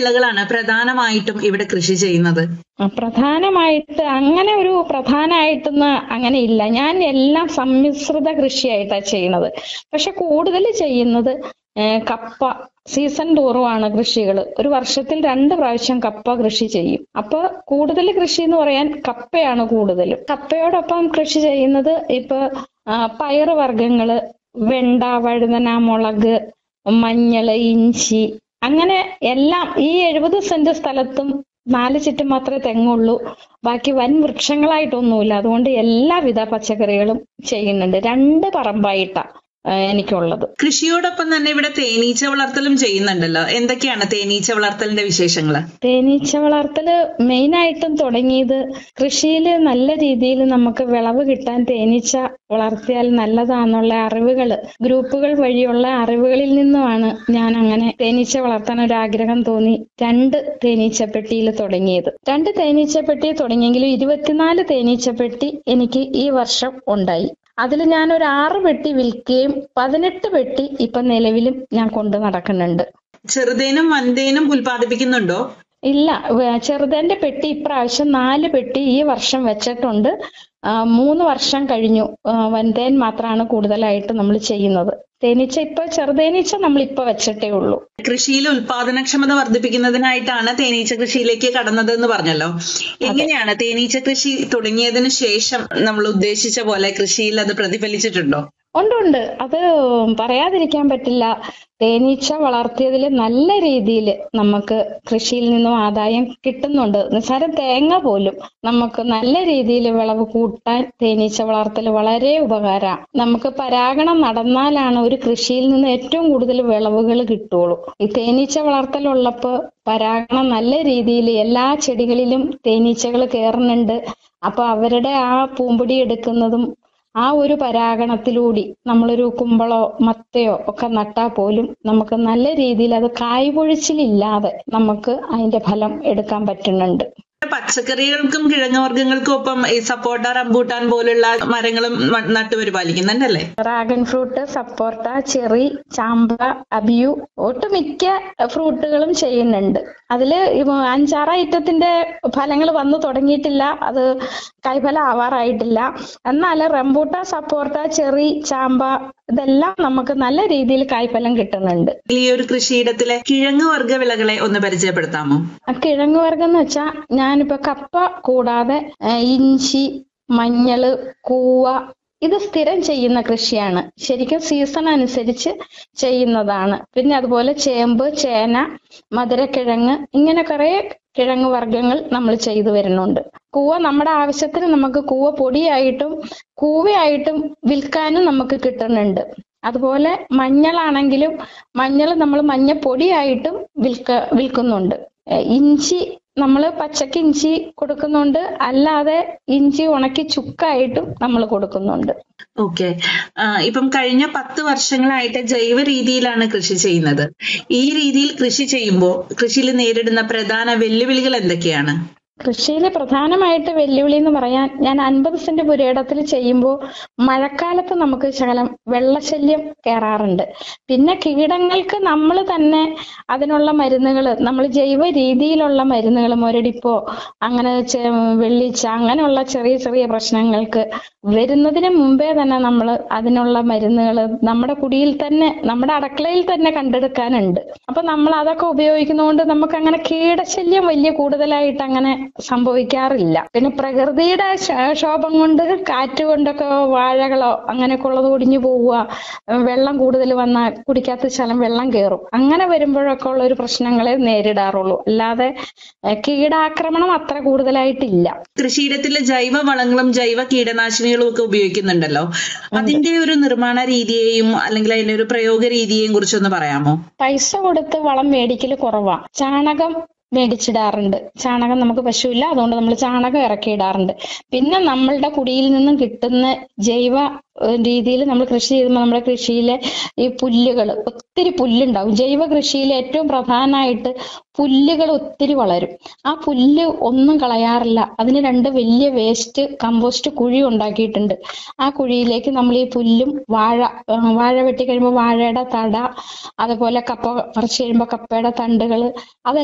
വിളകളാണ് പ്രധാനമായിട്ടും ഇവിടെ കൃഷി ചെയ്യുന്നത് ആ, പ്രധാനമായിട്ട് അങ്ങനെ ഒരു പ്രധാനമായിട്ടൊന്നും അങ്ങനെ ഇല്ല ഞാൻ എല്ലാം സമ്മിശ്രിത കൃഷിയായിട്ടാണ് ചെയ്യുന്നത് പക്ഷെ കൂടുതൽ ചെയ്യുന്നത് ഏഹ്, കപ്പ സീസൺ തോറുമാണ് കൃഷികൾ ഒരു വർഷത്തിൽ രണ്ട് പ്രാവശ്യം കപ്പ കൃഷി ചെയ്യും അപ്പൊ കൂടുതൽ കൃഷി എന്ന് പറയാൻ കപ്പയാണ് കൂടുതലും കപ്പയോടൊപ്പം കൃഷി ചെയ്യുന്നത് ഇപ്പൊ ആ, പയറ് വർഗ്ഗങ്ങള് വെണ്ട വഴുതന മുളക് മഞ്ഞള് ഇഞ്ചി അങ്ങനെ എല്ലാം ഈ എഴുപത് സെന്റ് സ്ഥലത്തും നാല് ചുറ്റും മാത്രമേ തെങ്ങുള്ളൂ ബാക്കി വൻ വൃക്ഷങ്ങളായിട്ടൊന്നുമില്ല അതുകൊണ്ട് എല്ലാവിധ പച്ചക്കറികളും ചെയ്യുന്നുണ്ട് രണ്ട് പറമ്പായിട്ടാ ആ, എനിക്കുള്ളത് കൃഷിയോടൊപ്പം തന്നെ ഇവിടെ തേനീച്ച വളർത്തലും ചെയ്യുന്നുണ്ടല്ലോ എന്തൊക്കെയാണ് തേനീച്ച വളർത്തലിന്റെ വിശേഷങ്ങള് തേനീച്ച വളർത്തല് മെയിനായിട്ടും തുടങ്ങിയത് കൃഷിയിൽ നല്ല രീതിയിൽ നമുക്ക് വിളവ് കിട്ടാൻ തേനീച്ച വളർത്തിയാൽ നല്ലതാന്നുള്ള അറിവുകൾ ഗ്രൂപ്പുകൾ വഴിയുള്ള അറിവുകളിൽ നിന്നുമാണ് ഞാൻ അങ്ങനെ തേനീച്ച വളർത്താൻ ഒരു ആഗ്രഹം തോന്നി രണ്ട് തേനീച്ചപ്പെട്ടിയിൽ തുടങ്ങിയത് രണ്ട് തേനീച്ചപ്പെട്ടി തുടങ്ങിയെങ്കിലും ഇരുപത്തിനാല് തേനീച്ചപ്പെട്ടി എനിക്ക് ഈ വർഷം ഉണ്ടായി അതിൽ ഞാൻ ഒരു ആറ് പെട്ടി വിൽക്കുകയും പതിനെട്ട് പെട്ടി ഇപ്പൊ നിലവിലും ഞാൻ കൊണ്ട് നടക്കുന്നുണ്ട് ചെറുതേനും വൻതേനും ഉൽപ്പാദിപ്പിക്കുന്നുണ്ടോ ഇല്ല വേ- ചെറുതേന്റെ പെട്ടി ഇപ്രാവശ്യം നാല് പെട്ടി ഈ വർഷം വെച്ചിട്ടുണ്ട് ആ, മൂന്ന് വർഷം കഴിഞ്ഞു ആ, വൻതേൻ മാത്രമാണ് കൂടുതലായിട്ട് നമ്മൾ ചെയ്യുന്നത് തേനീച്ച ഇപ്പൊ ചെറുതേനീച്ച നമ്മൾ ഇപ്പൊ വെച്ചിട്ടേ ഉള്ളൂ കൃഷിയിൽ ഉൽപാദനക്ഷമത വർദ്ധിപ്പിക്കുന്നതിനായിട്ടാണ് തേനീച്ച കൃഷിയിലേക്ക് കടന്നത് എന്ന് പറഞ്ഞല്ലോ എങ്ങനെയാണ് തേനീച്ച കൃഷി തുടങ്ങിയതിനു ശേഷം നമ്മൾ ഉദ്ദേശിച്ച പോലെ കൃഷിയിൽ അത് പ്രതിഫലിച്ചിട്ടുണ്ടോ ഉണ്ട് ഉണ്ട് അത് പറയാതിരിക്കാൻ പറ്റില്ല തേനീച്ച വളർത്തിയതിൽ നല്ല രീതിയിൽ നമുക്ക് കൃഷിയിൽ നിന്നും ആദായം കിട്ടുന്നുണ്ട് നിസ്സാരം തേങ്ങ പോലും നമുക്ക് നല്ല രീതിയിൽ വിളവ് കൂട്ടാൻ തേനീച്ച വളർത്തൽ വളരെ ഉപകാരമാണ് നമുക്ക് പരാഗണം നടന്നാലാണ് ഒരു കൃഷിയിൽ നിന്ന് ഏറ്റവും കൂടുതൽ വിളവുകൾ കിട്ടുള്ളൂ ഈ തേനീച്ച വളർത്തലുള്ളപ്പോ പരാഗണം നല്ല രീതിയിൽ എല്ലാ ചെടികളിലും തേനീച്ചകൾ കയറുന്നുണ്ട് അപ്പൊ അവരുടെ ആ പൂമ്പൊടി എടുക്കുന്നതും ആ ഒരു പരാഗണത്തിലൂടി നമ്മളൊരു കുമ്പളോ മത്തയോ ഒക്കെ നട്ടാൽ പോലും നമുക്ക് നല്ല രീതിയിൽ അത് കായ്പൊഴിച്ചിലില്ലാതെ നമുക്ക് അതിന്റെ ഫലം എടുക്കാൻ പറ്റുന്നുണ്ട് പച്ചക്കറികൾക്കും കിഴങ്ങുവർഗ്ഗങ്ങൾക്കും ഒപ്പം ഈ സപ്പോട്ട റംബൂട്ടാൻ പോലുള്ള മരങ്ങളും ന- നട്ടുപരിപാലിക്കുന്നുണ്ടല്ലേ ഡ്രാഗൺ ഫ്രൂട്ട് സപ്പോർട്ട ചെറി ചാമ്പ അബിയു ഒട്ടുമിക്ക ഫ്രൂട്ടുകളും ചെയ്യുന്നുണ്ട് അതില് ഇപ്പൊ അഞ്ചാറ് ഐറ്റത്തിന്റെ ഫലങ്ങൾ വന്നു തുടങ്ങിയിട്ടില്ല അത് കൈഫലം ആവാറായിട്ടില്ല എന്നാൽ റംബൂട്ട സപ്പോർട്ട ചെറി ചാമ്പ ഇതെല്ലാം നമുക്ക് നല്ല രീതിയിൽ കായ്ഫലം കിട്ടുന്നുണ്ട് ഈ ഒരു കൃഷിയിടത്തിലെ കിഴങ്ങ് വർഗ്ഗ വിളകളെ ഒന്ന് പരിചയപ്പെടുത്താമോ ആ കിഴങ്ങ് വർഗം എന്ന് വെച്ചാൽ ഞാനിപ്പോ കപ്പ കൂടാതെ ആ, ഇഞ്ചി മഞ്ഞള് കൂവ ഇത് സ്ഥിരം ചെയ്യുന്ന കൃഷിയാണ് ശരിക്കും സീസൺ അനുസരിച്ച് ചെയ്യുന്നതാണ് പിന്നെ അതുപോലെ ചേമ്പ് ചേന മധുരക്കിഴങ്ങ് ഇങ്ങനെ കുറെ കിഴങ്ങ് വർഗ്ഗങ്ങൾ നമ്മൾ ചെയ്തു വരുന്നുണ്ട് കൂവ നമ്മുടെ ആവശ്യത്തിന് നമുക്ക് കൂവ പൊടിയായിട്ടും കൂവയായിട്ടും വിൽക്കാനും നമുക്ക് കിട്ടുന്നുണ്ട് അതുപോലെ മഞ്ഞളാണെങ്കിലും മഞ്ഞൾ നമ്മൾ മഞ്ഞപ്പൊടിയായിട്ടും വിൽക്ക വിൽക്കുന്നുണ്ട് ഏ, ഇഞ്ചി നമ്മൾ പച്ചക്ക് ഇഞ്ചി കൊടുക്കുന്നുണ്ട് അല്ലാതെ ഇഞ്ചി ഉണക്കി ചുക്കായിട്ടും നമ്മൾ കൊടുക്കുന്നുണ്ട് ഓക്കെ ഇപ്പം കഴിഞ്ഞ പത്ത് വർഷങ്ങളായിട്ട് ജൈവ രീതിയിലാണ് കൃഷി ചെയ്യുന്നത് ഈ രീതിയിൽ കൃഷി ചെയ്യുമ്പോൾ കൃഷിയിൽ നേരിടുന്ന പ്രധാന വെല്ലുവിളികൾ എന്തൊക്കെയാണ് കൃഷിയിലെ പ്രധാനമായിട്ട് വെല്ലുവിളി എന്ന് പറയാൻ ഞാൻ അൻപത് സെന്റ് പുരയിടത്തിൽ ചെയ്യുമ്പോൾ മഴക്കാലത്ത് നമുക്ക് ശകലം വെള്ളശല്യം കയറാറുണ്ട് പിന്നെ കീടങ്ങൾക്ക് നമ്മൾ തന്നെ അതിനുള്ള മരുന്നുകൾ നമ്മൾ ജൈവ രീതിയിലുള്ള മരുന്നുകൾ മുരടിപ്പോ അങ്ങനെ ചെ- വെള്ളിച്ച അങ്ങനെയുള്ള ചെറിയ ചെറിയ പ്രശ്നങ്ങൾക്ക് വരുന്നതിന് മുമ്പേ തന്നെ നമ്മൾ അതിനുള്ള മരുന്നുകൾ നമ്മുടെ കുടിയിൽ തന്നെ നമ്മുടെ അടുക്കളയിൽ തന്നെ കണ്ടെടുക്കാനുണ്ട് അപ്പൊ നമ്മൾ അതൊക്കെ ഉപയോഗിക്കുന്നതുകൊണ്ട് നമുക്ക് അങ്ങനെ കീടശല്യം വലിയ കൂടുതലായിട്ട് അങ്ങനെ സംഭവിക്കാറില്ല പിന്നെ പ്രകൃതിയുടെ ശ- ശോഭം കൊണ്ട് കാറ്റ് കൊണ്ടൊക്കെ വാഴകളോ അങ്ങനെയൊക്കെ ഉള്ളത് ഒടിഞ്ഞു പോവുക വെള്ളം കൂടുതൽ വന്നാൽ കുടിക്കാത്ത സ്ഥലം വെള്ളം കയറും അങ്ങനെ വരുമ്പോഴൊക്കെ ഉള്ള ഒരു പ്രശ്നങ്ങളെ നേരിടാറുള്ളൂ അല്ലാതെ ഏഹ്, കീടാക്രമണം അത്ര കൂടുതലായിട്ടില്ല കൃഷിയിടത്തിലെ ജൈവ വളങ്ങളും ജൈവ കീടനാശിനികളും ഒക്കെ ഉപയോഗിക്കുന്നുണ്ടല്ലോ അതിന്റെ ഒരു നിർമ്മാണ രീതിയെയും അല്ലെങ്കിൽ അതിന്റെ ഒരു പ്രയോഗ രീതിയെയും കുറിച്ചൊന്ന് പറയാമോ പൈസ കൊടുത്ത് വളം മേടിക്കൽ കുറവാ ചാണകം മേടിച്ചിടാറുണ്ട് ചാണകം നമുക്ക് പശുവില്ല അതുകൊണ്ട് നമ്മൾ ചാണകം ഇറക്കിയിടാറുണ്ട് പിന്നെ നമ്മളുടെ കുടിയിൽ നിന്നും കിട്ടുന്ന ജൈവ രീതിയിൽ നമ്മൾ കൃഷി ചെയ്യുമ്പോൾ നമ്മുടെ കൃഷിയിലെ ഈ പുല്ലുകൾ ഒത്തിരി പുല്ലുണ്ടാവും ജൈവ കൃഷിയിൽ ഏറ്റവും പ്രധാനമായിട്ട് പുല്ലുകൾ ഒത്തിരി വളരും ആ പുല്ല് ഒന്നും കളയാറില്ല അതിന് രണ്ട് വലിയ വേസ്റ്റ് കമ്പോസ്റ്റ് കുഴി ഉണ്ടാക്കിയിട്ടുണ്ട് ആ കുഴിയിലേക്ക് നമ്മൾ ഈ പുല്ലും വാഴ ആ, വാഴ വെട്ടി കഴിയുമ്പോൾ വാഴയുടെ തട അതുപോലെ കപ്പ പറിച്ചു കഴിയുമ്പോൾ കപ്പയുടെ തണ്ടുകൾ